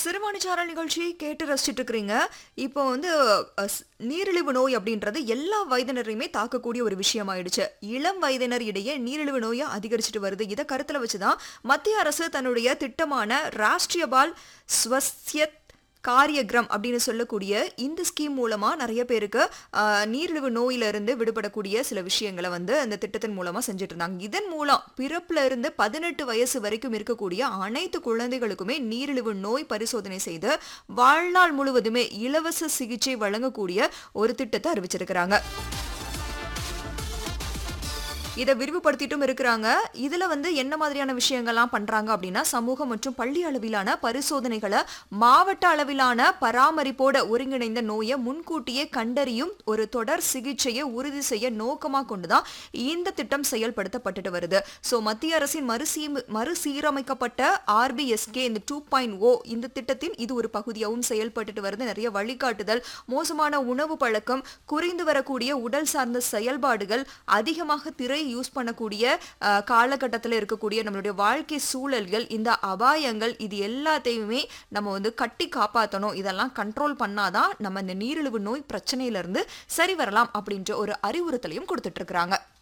சிறுவாணிச்சாரல் நிகழ்ச்சி கேட்டு ரசிச்சுட்டு இருக்கிறீங்க இப்போ வந்து அஹ், ஸ்- நீரிழிவு நோய் அப்படின்றது எல்லா வயதினரையுமே தாக்கக்கூடிய ஒரு விஷயம் ஆயிடுச்சு இளம் வயதினர் இடையே நீரிழிவு நோயை அதிகரிச்சுட்டு வருது இதை கருத்துல வச்சுதான் மத்திய அரசு தன்னுடைய திட்டமான ராஷ்டிரிய பால் ஸ்வஸ்யத் காரியக்ரம் அப்படின்னு சொல்லக்கூடிய இந்த ஸ்கீம் மூலமா நிறைய பேருக்கு ஆஹ், நீரிழிவு நோயில இருந்து விடுபடக்கூடிய சில விஷயங்களை வந்து அந்த திட்டத்தின் மூலமா செஞ்சுட்டு இருந்தாங்க இதன் மூலம் பிறப்புல இருந்து பதினெட்டு வயசு வரைக்கும் இருக்கக்கூடிய அனைத்து குழந்தைகளுக்குமே நீரிழிவு நோய் பரிசோதனை செய்து வாழ்நாள் முழுவதுமே இலவச சிகிச்சை வழங்கக்கூடிய ஒரு திட்டத்தை அறிவிச்சிருக்கிறாங்க இதை விரிவுபடுத்திட்டும் இருக்கிறாங்க இதுல வந்து என்ன மாதிரியான விஷயங்கள்லாம் பண்றாங்க அப்படின்னா சமூக மற்றும் பள்ளி அளவிலான பரிசோதனைகளை மாவட்ட அளவிலான பராமரிப்போட ஒருங்கிணைந்த நோயை முன்கூட்டியே கண்டறியும் ஒரு தொடர் சிகிச்சையை உறுதி செய்ய நோக்கமா கொண்டுதான் இந்த திட்டம் செயல்படுத்தப்பட்டுட்டு வருது சோ மத்திய அரசின் மறுசீ மறுசீரமைக்கப்பட்ட ஆர்பிஎஸ்கே இந்த டூ பாயிண்ட் ஓ இந்த திட்டத்தின் இது ஒரு பகுதியாகவும் செயல்பட்டுட்டு வருது நிறைய வழிகாட்டுதல் மோசமான உணவு பழக்கம் குறைந்து வரக்கூடிய உடல் சார்ந்த செயல்பாடுகள் அதிகமாக திரை யூஸ் பண்ணக்கூடிய காலகட்டத்தில் இருக்கக்கூடிய நம்மளுடைய வாழ்க்கை சூழல்கள் இந்த அபாயங்கள் இது எல்லாத்தையுமே நம்ம வந்து கட்டி காப்பாற்றணும் இதெல்லாம் கண்ட்ரோல் பண்ணாதான் நம்ம இந்த நீரிழிவு நோய் பிரச்சனையில இருந்து சரி வரலாம் அப்படின்ற ஒரு அறிவுறுத்தலையும் கொடுத்துட்டு இருக்கிறாங்க